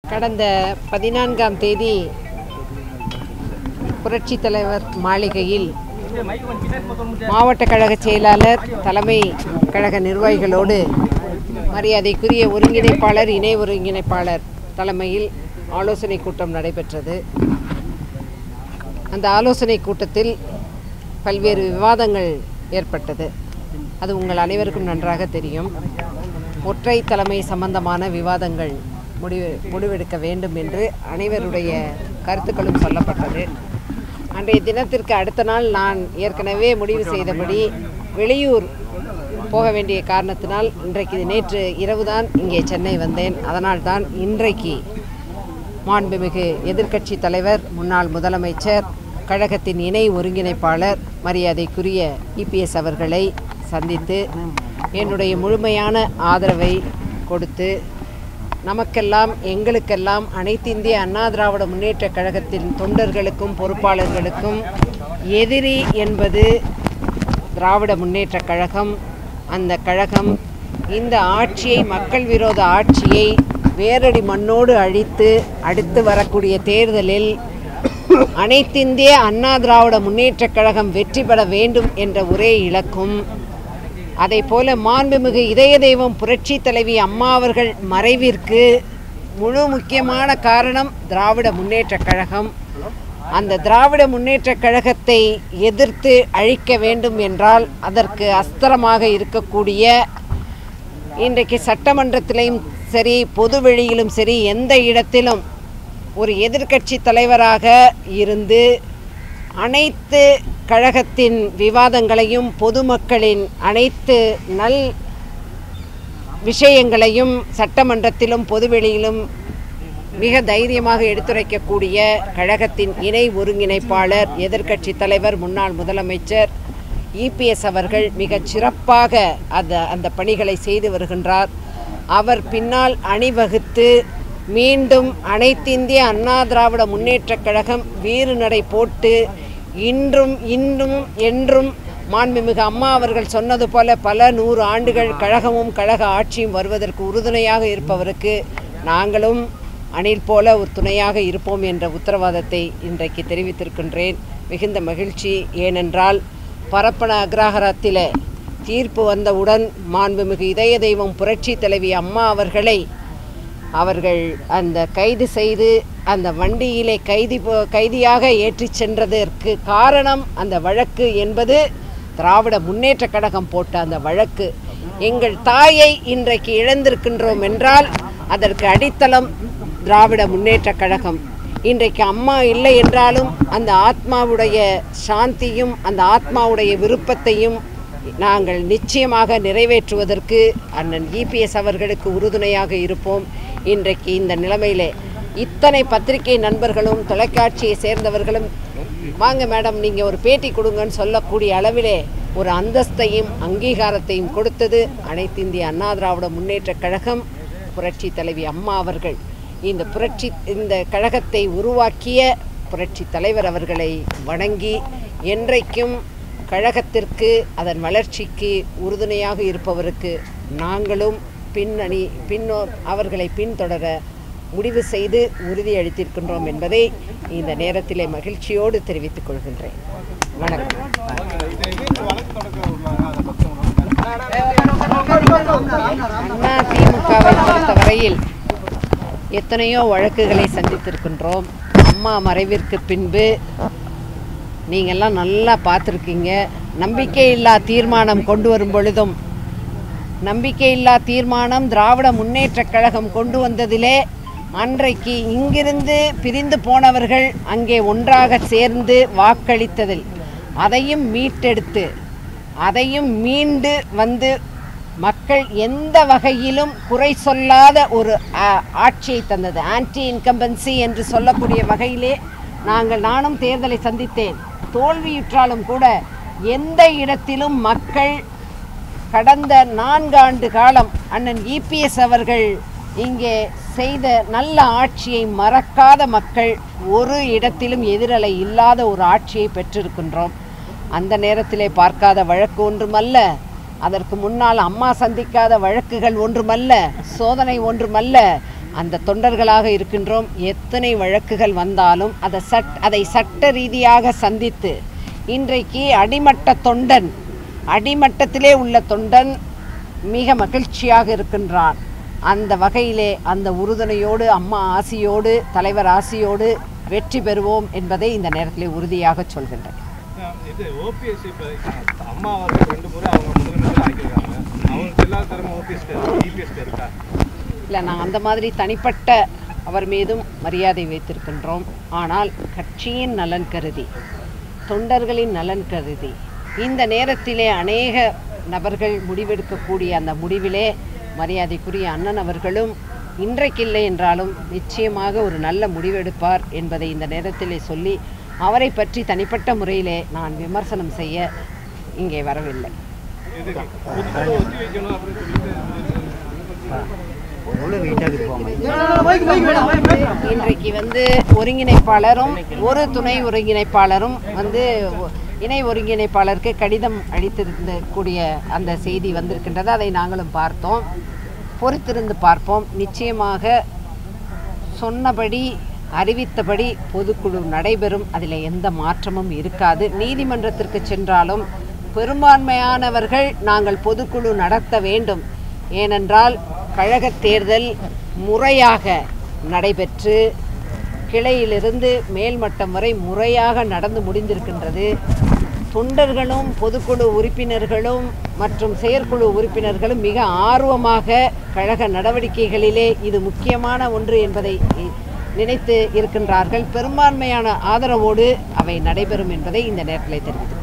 கடந்த பதினான்காம் தேதி புரட்சித் தலைவர் மாளிகையில் மாவட்ட கழக செயலாளர் தலைமை கழக நிர்வாகிகளோடு மரியாதைக்குரிய ஒருங்கிணைப்பாளர் இணை ஒருங்கிணைப்பாளர் தலைமையில் ஆலோசனை கூட்டம் நடைபெற்றது அந்த ஆலோசனை கூட்டத்தில் பல்வேறு விவாதங்கள் ஏற்பட்டது அது உங்கள் அனைவருக்கும் நன்றாக தெரியும் ஒற்றை தலைமை சம்பந்தமான விவாதங்கள் முடிவு முடிவெடுக்க வேண்டும் என்று அனைவருடைய கருத்துக்களும் சொல்லப்பட்டது அன்றைய தினத்திற்கு அடுத்த நாள் நான் ஏற்கனவே முடிவு செய்தபடி வெளியூர் போக வேண்டிய காரணத்தினால் இன்றைக்கு நேற்று இரவுதான் இங்கே சென்னை வந்தேன் அதனால் தான் இன்றைக்கு மாண்புமிகு எதிர்க்கட்சி தலைவர் முன்னாள் முதலமைச்சர் கழகத்தின் இணை ஒருங்கிணைப்பாளர் மரியாதைக்குரிய இபிஎஸ் அவர்களை சந்தித்து என்னுடைய முழுமையான ஆதரவை கொடுத்து நமக்கெல்லாம் எங்களுக்கெல்லாம் அனைத்து இந்திய அண்ணா திராவிட முன்னேற்றக் கழகத்தின் தொண்டர்களுக்கும் பொறுப்பாளர்களுக்கும் எதிரி என்பது திராவிட முன்னேற்றக் கழகம் அந்த கழகம் இந்த ஆட்சியை மக்கள் விரோத ஆட்சியை வேரடி மண்ணோடு அழித்து அடுத்து வரக்கூடிய தேர்தலில் அனைத்திந்திய அண்ணா திராவிட முன்னேற்றக் கழகம் வெற்றி பெற வேண்டும் என்ற ஒரே இலக்கும் அதை போல மாண்புமிகு இதய தெய்வம் புரட்சி தலைவி அம்மா அவர்கள் மறைவிற்கு முழு முக்கியமான காரணம் திராவிட முன்னேற்றக் கழகம் அந்த திராவிட முன்னேற்றக் கழகத்தை எதிர்த்து அழிக்க வேண்டும் என்றால் அதற்கு அஸ்திரமாக இருக்கக்கூடிய இன்றைக்கு சட்டமன்றத்திலையும் சரி பொது வெளியிலும் சரி எந்த இடத்திலும் ஒரு எதிர்க்கட்சி தலைவராக இருந்து அனைத்து கழகத்தின் விவாதங்களையும் பொதுமக்களின் அனைத்து நல் விஷயங்களையும் சட்டமன்றத்திலும் பொதுவெளியிலும் மிக தைரியமாக எடுத்துரைக்கக்கூடிய கழகத்தின் இணை ஒருங்கிணைப்பாளர் எதிர்க்கட்சி தலைவர் முன்னாள் முதலமைச்சர் இபிஎஸ் அவர்கள் மிகச் சிறப்பாக அந்த அந்த பணிகளை செய்து வருகின்றார் அவர் பின்னால் அணிவகுத்து மீண்டும் அனைத்திந்திய அண்ணா திராவிட முன்னேற்றக் கழகம் வீறு நடை போட்டு இன்றும் இன்னும் என்றும் மாண்புமிகு அம்மா அவர்கள் சொன்னது போல பல நூறு ஆண்டுகள் கழகமும் கழக ஆட்சியும் வருவதற்கு உறுதுணையாக இருப்பவருக்கு நாங்களும் அணில் போல ஒரு துணையாக இருப்போம் என்ற உத்தரவாதத்தை இன்றைக்கு தெரிவித்திருக்கின்றேன் மிகுந்த மகிழ்ச்சி ஏனென்றால் பரப்பன அக்ரஹாரத்திலே தீர்ப்பு வந்தவுடன் மாண்புமிகு இதய தெய்வம் புரட்சி தலைவி அம்மா அவர்களை அவர்கள் அந்த கைது செய்து அந்த வண்டியிலே கைதி போ- கைதியாக ஏற்றிச் சென்றதற்கு காரணம் அந்த வழக்கு என்பது திராவிட முன்னேற்றக் கழகம் போட்ட அந்த வழக்கு எங்கள் தாயை இன்றைக்கு இழந்திருக்கின்றோம் என்றால் அதற்கு அடித்தளம் திராவிட முன்னேற்றக் கழகம் இன்றைக்கு அம்மா இல்லை என்றாலும் அந்த ஆத்மாவுடைய சாந்தியும் அந்த ஆத்மாவுடைய விருப்பத்தையும் நாங்கள் நிச்சயமாக நிறைவேற்றுவதற்கு அண்ணன் இபிஎஸ் அவர்களுக்கு உறுதுணையாக இருப்போம் இன்றைக்கு இந்த நிலைமையிலே இத்தனை பத்திரிகை நண்பர்களும் தொலைக்காட்சியை சேர்ந்தவர்களும் வாங்க மேடம் நீங்கள் ஒரு பேட்டி கொடுங்கன்னு சொல்லக்கூடிய அளவிலே ஒரு அந்தஸ்தையும் அங்கீகாரத்தையும் கொடுத்தது அனைத்து இந்திய அண்ணா திராவிட முன்னேற்றக் கழகம் புரட்சி தலைவி அம்மா அவர்கள் இந்த புரட்சி இந்த கழகத்தை உருவாக்கிய புரட்சி தலைவர் அவர்களை வணங்கி என்றைக்கும் கழகத்திற்கு அதன் வளர்ச்சிக்கு உறுதுணையாக இருப்பவருக்கு நாங்களும் பின்னணி பின்னோ அவர்களை பின்தொடர முடிவு செய்து உறுதியளித்திருக்கின்றோம் என்பதை இந்த நேரத்திலே மகிழ்ச்சியோடு தெரிவித்துக் கொள்கின்றேன் வணக்கம் அண்ணா திமுகவை பொறுத்தவரையில் எத்தனையோ வழக்குகளை சந்தித்திருக்கின்றோம் அம்மா மறைவிற்கு பின்பு நீங்கள்லாம் நல்லா பார்த்துருக்கீங்க நம்பிக்கையில்லா தீர்மானம் கொண்டு வரும் பொழுதும் நம்பிக்கையில்லா தீர்மானம் திராவிட முன்னேற்றக் கழகம் கொண்டு வந்ததிலே அன்றைக்கு இங்கிருந்து பிரிந்து போனவர்கள் அங்கே ஒன்றாக சேர்ந்து வாக்களித்ததில் அதையும் மீட்டெடுத்து அதையும் மீண்டு வந்து மக்கள் எந்த வகையிலும் குறை சொல்லாத ஒரு ஆ, ஆட்சியை தந்தது ஆன்டி இன்கம்பன்சி என்று சொல்லக்கூடிய வகையிலே நாங்கள் நானும் தேர்தலை சந்தித்தேன் தோல்வியுற்றாலும் கூட எந்த இடத்திலும் மக்கள் கடந்த நான்காண்டு காலம் அண்ணன் இபிஎஸ் அவர்கள் இங்கே செய்த நல்ல ஆட்சியை மறக்காத மக்கள் ஒரு இடத்திலும் எதிரலை இல்லாத ஒரு ஆட்சியை பெற்றிருக்கின்றோம் அந்த நேரத்திலே பார்க்காத வழக்கு ஒன்றுமல்ல அதற்கு முன்னால் அம்மா சந்திக்காத வழக்குகள் ஒன்றுமல்ல சோதனை ஒன்றுமல்ல அந்த தொண்டர்களாக இருக்கின்றோம் எத்தனை வழக்குகள் வந்தாலும் அதை சட் அதை சட்ட ரீதியாக சந்தித்து இன்றைக்கு அடிமட்ட தொண்டன் அடிமட்டத்திலே உள்ள தொண்டன் மிக மகிழ்ச்சியாக இருக்கின்றான் அந்த வகையிலே அந்த உறுதுணையோடு அம்மா ஆசியோடு தலைவர் ஆசியோடு வெற்றி பெறுவோம் என்பதை இந்த நேரத்திலே உறுதியாக சொல்கின்றேன் இது ஓபிஎஸ் இப்போ அம்மா அவர்கள் ரெண்டு முறை அவங்க முதலமைச்சர் ஆக்கியிருக்காங்க அவங்களுக்கு எல்லா திறமை ஓபிஎஸ் இபிஎஸ் இருக்கா இல்லை நாங்கள் அந்த மாதிரி தனிப்பட்ட அவர் மீதும் மரியாதை வைத்திருக்கின்றோம் ஆனால் கட்சியின் நலன் கருதி தொண்டர்களின் நலன் கருதி இந்த நேரத்திலே அநேக நபர்கள் முடிவெடுக்கக்கூடிய அந்த முடிவிலே மரியாதைக்குரிய அண்ணன் அவர்களும் இன்றைக்கில்லை என்றாலும் நிச்சயமாக ஒரு நல்ல முடிவெடுப்பார் என்பதை இந்த நேரத்திலே சொல்லி அவரை பற்றி தனிப்பட்ட முறையிலே நான் விமர்சனம் செய்ய இங்கே வரவில்லை இது பொதுக்குழு ஒத்தி வைக்கணும் அப்படின்னு சொல்லிட்டு இன்றைக்கு வந்து ஒருங்கிணைப்பாளரும் ஒரு துணை ஒருங்கிணைப்பாளரும் வந்து ஒ- இணை ஒருங்கிணைப்பாளருக்கு கடிதம் அளித்திருந்த கூடிய அந்த செய்தி வந்திருக்கின்றது அதை நாங்களும் பார்த்தோம் பொறுத்திருந்து பார்ப்போம் நிச்சயமாக சொன்னபடி அறிவித்தபடி பொதுக்குழு நடைபெறும் அதில் எந்த மாற்றமும் இருக்காது நீதிமன்றத்திற்கு சென்றாலும் பெரும்பான்மையானவர்கள் நாங்கள் பொதுக்குழு நடத்த வேண்டும் ஏனென்றால் கழகத் தேர்தல் முறையாக நடைபெற்று கிளையிலிருந்து மேல்மட்டம் வரை முறையாக நடந்து முடிந்திருக்கின்றது தொண்டர்களும் பொதுக்குழு உறுப்பினர்களும் மற்றும் செயற்குழு உறுப்பினர்களும் மிக ஆர்வமாக கழக நடவடிக்கைகளிலே இது முக்கியமான ஒன்று என்பதை இ- நினைத்து இருக்கின்றார்கள் பெரும்பான்மையான ஆதரவோடு அவை நடைபெறும் என்பதை இந்த நேரத்தில் தெரிவித்துக்